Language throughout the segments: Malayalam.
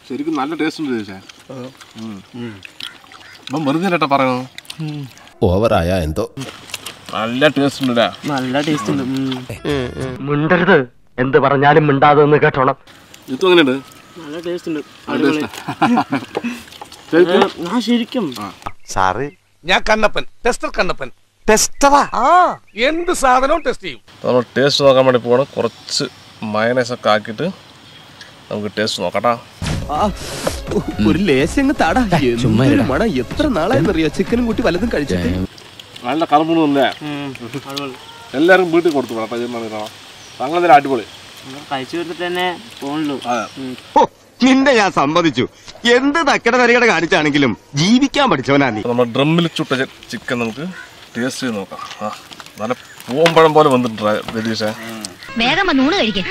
ശരിക്കും നല്ല ടേസ്റ്റ് ഉണ്ട് ചേച്ചാ ഇപ്പം വെറുതെ ചേട്ടാ പറയണോ ഓവറായ എന്തോ നല്ല ടേസ്റ്റ് ഉണ്ട് നല്ല ടേസ്റ്റ് ഉണ്ട് മിണ്ടരുത് എന്ത് പറഞ്ഞാലും മിണ്ടാതെ എന്ന് കേട്ടോണം ഇതും എങ്ങനെയുണ്ട് നല്ല ടേസ്റ്റ് ഉണ്ട് നല്ല അടിപൊളി. ടേസ്റ്റ് ഏ, ഞാൻ ശരിക്കും സാറ് ഞാൻ കണ്ണപ്പൻ ടെസ്റ്റർ കണ്ണപ്പൻ ടെസ്റ്ററാ ആ എന്ത് സാധനവും ടെസ്റ്റ് ചെയ്യും നമ്മൾ ടേസ്റ്റ് നോക്കാൻ വേണ്ടി പോകണം കുറച്ച് മയനൈസ് ഒക്കെ ആക്കിയിട്ട് നമുക്ക് ടേസ്റ്റ് നോക്കട്ടാ ഒരു ലേശം അങ്ങ് താടാ എന്തൊരു മണം എത്ര നാളായെന്നറിയോ ചിക്കനും കൂട്ടി വല്ലതും കഴിച്ചിട്ട് നല്ല കറുമുണ്ടല്ലേ ഉം, അടിപൊളി എല്ലാവരും വീട്ടിൽ കൊടുത്തു കേട്ടോ ചെയ്യുന്ന അങ്ങനെ അടിപൊളി നമ്മൾ കഴിച്ചു വരുത്തിട്ട് തന്നെ പോണല്ലോ അതെ നിന്നെ ഞാൻ സമ്മതിച്ചു എന്ത് തക്കട തരികട കാണിച്ചാണെങ്കിലും ജീവിക്കാൻ പഠിച്ചവനാ നീ നമ്മൾ ഡ്രമ്മിൽ ചുട്ട ചിക്കൻ നമുക്ക് ടേസ്റ്റ് ചെയ്ത് നോക്കാം ആ നല്ല പൂമ്പഴം പോലെ വന്നിട്ടുണ്ട് രതീഷേ വേഗം വന്ന് ഊണ് കഴിക്കേ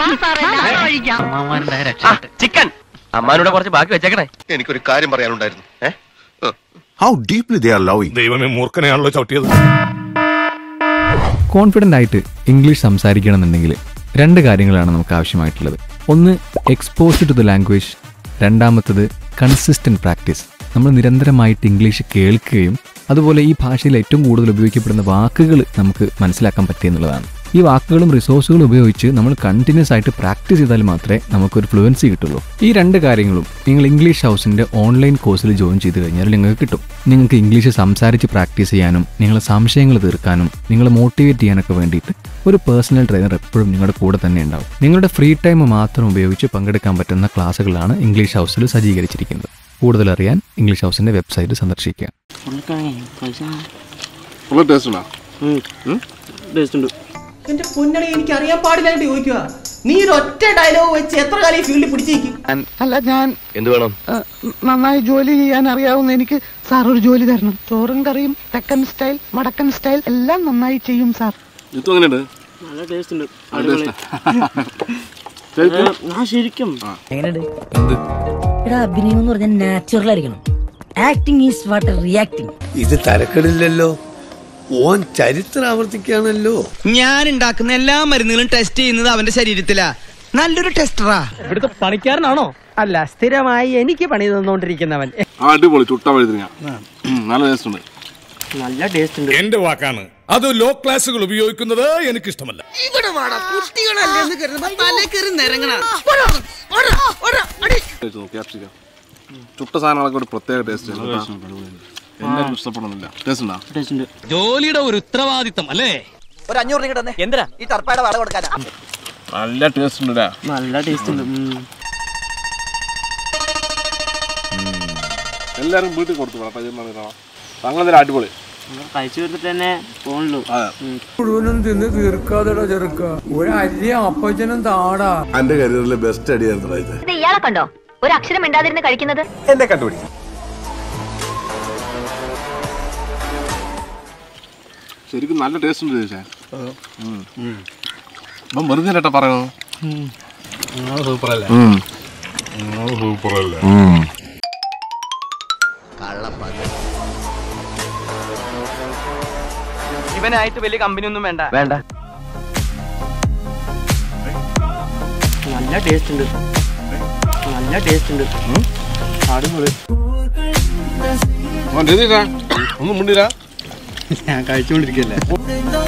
ചിക്കൻ അമ്മാനോട് കുറച്ച് ബാക്കി വെച്ചേക്കണേ എനിക്കൊരു കാര്യം പറയാനുണ്ടായിരുന്നു ah how deeply they are loving ദൈവമേ മൂർഖനെയാണല്ലോ ചവിട്ടിയത് കോൺഫിഡൻ്റ് ആയിട്ട് ഇംഗ്ലീഷ് സംസാരിക്കണമെന്നുണ്ടെങ്കിൽ രണ്ട് കാര്യങ്ങളാണ് നമുക്ക് ആവശ്യമായിട്ടുള്ളത് ഒന്ന് എക്സ്പോസ് ടു ദ ലാംഗ്വേജ് രണ്ടാമത്തത് കൺസിസ്റ്റന്റ് പ്രാക്ടീസ് നമ്മൾ നിരന്തരമായിട്ട് ഇംഗ്ലീഷ് കേൾക്കുകയും അതുപോലെ ഈ ഭാഷയിൽ ഏറ്റവും കൂടുതൽ ഉപയോഗിക്കപ്പെടുന്ന വാക്കുകൾ നമുക്ക് മനസ്സിലാക്കാൻ പറ്റിയെന്നുള്ളതാണ് ഈ വാക്കുകളും റിസോഴ്സുകളും ഉപയോഗിച്ച് നമ്മൾ കണ്ടിന്യൂസ് ആയിട്ട് പ്രാക്ടീസ് ചെയ്താൽ മാത്രമേ നമുക്കൊരു ഫ്ലുവൻസി കിട്ടുള്ളൂ ഈ രണ്ട് കാര്യങ്ങളും നിങ്ങൾ ഇംഗ്ലീഷ് ഹൗസിന്റെ ഓൺലൈൻ കോഴ്സിൽ ജോയിൻ ചെയ്ത് കഴിഞ്ഞാൽ നിങ്ങൾക്ക് കിട്ടും നിങ്ങൾക്ക് ഇംഗ്ലീഷ് സംസാരിച്ച് പ്രാക്ടീസ് ചെയ്യാനും നിങ്ങളെ സംശയങ്ങൾ തീർക്കാനും നിങ്ങളെ മോട്ടിവേറ്റ് ചെയ്യാനൊക്കെ വേണ്ടിയിട്ട് ഒരു പേഴ്സണൽ ട്രെയിനർ എപ്പോഴും നിങ്ങളുടെ കൂടെ തന്നെ ഉണ്ടാവും നിങ്ങളുടെ ഫ്രീ ടൈം മാത്രം ഉപയോഗിച്ച് പങ്കെടുക്കാൻ പറ്റുന്ന ക്ലാസ്സുകളാണ് ഇംഗ്ലീഷ് ഹൗസിൽ സജ്ജീകരിച്ചിരിക്കുന്നത് കൂടുതൽ അറിയാൻ ഇംഗ്ലീഷ് ഹൗസിന്റെ വെബ്സൈറ്റ് സന്ദർശിക്കുക ഉരുളക്കിഴങ്ങേ കഴിച്ച ഫുള്ള് ടേസ്റ്റ് ഉണ്ടോ ടേസ്റ്റ് ഉണ്ട് എന്റെ പൊന്നണി എനിക്ക് അറിയാൻ പാടില്ലായിട്ട് ചോദിക്കുക നീ ഒരു ഒറ്റ ഡയലോഗ് വെച്ച് എത്ര കാലം ഈ ഫീൽഡിൽ പിടിച്ചേക്കും അല്ല ഞാൻ എന്ത് വേണം നന്നായി ജോലി ചെയ്യാൻ അറിയാവുന്ന എനിക്ക് സാർ ഒരു ജോലി തരണം ചോറും കറിയും തെക്കൻ സ്റ്റൈൽ വടക്കൻ സ്റ്റൈൽ എല്ലാം നന്നായി ചെയ്യും സാർ ഇതും എങ്ങനെയുണ്ട് നല്ല ടേസ്റ്റ് ഉണ്ട് നല്ല അടിപൊളി ടേസ്റ്റ് ഏ, ഞാൻ ശരിക്കും എങ്ങനെയുണ്ട് എടാ അഭിനയം എന്ന് പറഞ്ഞാൽ നാച്ചുറൽ ആയിരിക്കണം ആക്ടിങ് ഈസ് വാട്ട് റിയാക്ടിങ് ഇത് തരക്കടില്ലല്ലോ ഓൻ ചരിത്രം ആവർത്തിക്കുകയാണല്ലോ ഞാൻ ഉണ്ടാക്കുന്ന എല്ലാ മരുന്നുകളും ടെസ്റ്റ് ചെയ്യുന്നത് അവന്റെ ശരീരത്തിലാ നല്ലൊരു ടെസ്റ്ററാ ഇവിടുത്തെ പണിക്കാരനാണോ അല്ല സ്ഥിരമായി എനിക്ക് പണി തന്നോണ്ടിരിക്കുന്നവൻ ആ അടിപൊളി ചുട്ട വഴുതിരിങ്ങ നല്ല ടേസ്റ്റ് ഉണ്ട് നല്ല ടേസ്റ്റ് ഉണ്ട് എന്റെ വാക്കാണ് അത് ലോ ക്ലാസ്സുകൾ ഉപയോഗിക്കുന്നത് എനിക്കിഷ്ടമല്ല ഇവിടെ വാടാ കുട്ടികളല്ലേ കരുതുമ്പോ തലേ കയറി നിരങ്ങണ കഴിച്ച് നോക്കി ക്യാപ്സിക്കം ചുട്ട സാധനങ്ങളൊക്കെ ഒരു പ്രത്യേക ടേസ്റ്റ് എല്ലാവർക്കും ഇഷ്ടപ്പെടുന്നില്ല ടേസ്റ്റ് ഉണ്ടോ ടേസ്റ്റ് ഉണ്ട് ജോലിയുടെ ഒരു ഉത്തരവാദിത്തം അല്ലേ ഒരു അഞ്ഞൂറ് രൂപ തന്നെ എന്തിനാ ഈ തർപ്പായുടെ വാടക കൊടുക്കാനാ നല്ല ടേസ്റ്റ് ഉണ്ട് നല്ല ടേസ്റ്റ് ഉണ്ട് ഉം. എല്ലാവരും വീട്ടിൽ കൊടുത്തു കേട്ടോ ചെയ്യുന്ന അങ്ങനെ അടിപൊളി നമ്മൾ കഴിച്ചു വരുത്തിട്ട് തന്നെ പോണല്ലോ അതെ മുഴുവനും തിന്ന് തീർക്കാതെടാ ചെറുക്ക ഒരു അരി അപ്പച്ചനും താടാ എന്റെ കരിയറിലെ ബെസ്റ്റ് അടിയായിരുന്നു ഇത് ഇത് ഇയാളെ കണ്ടോ ഒരു അക്ഷരം മിണ്ടാതിരുന്ന് കഴിക്കുന്നത് എന്നെ കണ്ടുപിടിക്കും ശരിക്കും നല്ല ടേസ്റ്റ് ഉണ്ട് ചേച്ചാ ഇപ്പം വെറുതെ ചേട്ടാ പറയണോ ഇവനായിട്ട് വലിയ കമ്പനി ഒന്നും വേണ്ട വേണ്ട നല്ല ടേസ്റ്റ് ഉണ്ട് നല്ല ടേസ്റ്റ് ഉണ്ട് അടിപൊളി രതീഷാ ഒന്നും മുണ്ടില്ല ഞാൻ കഴിച്ചുകൊണ്ടിരിക്കല്ലേ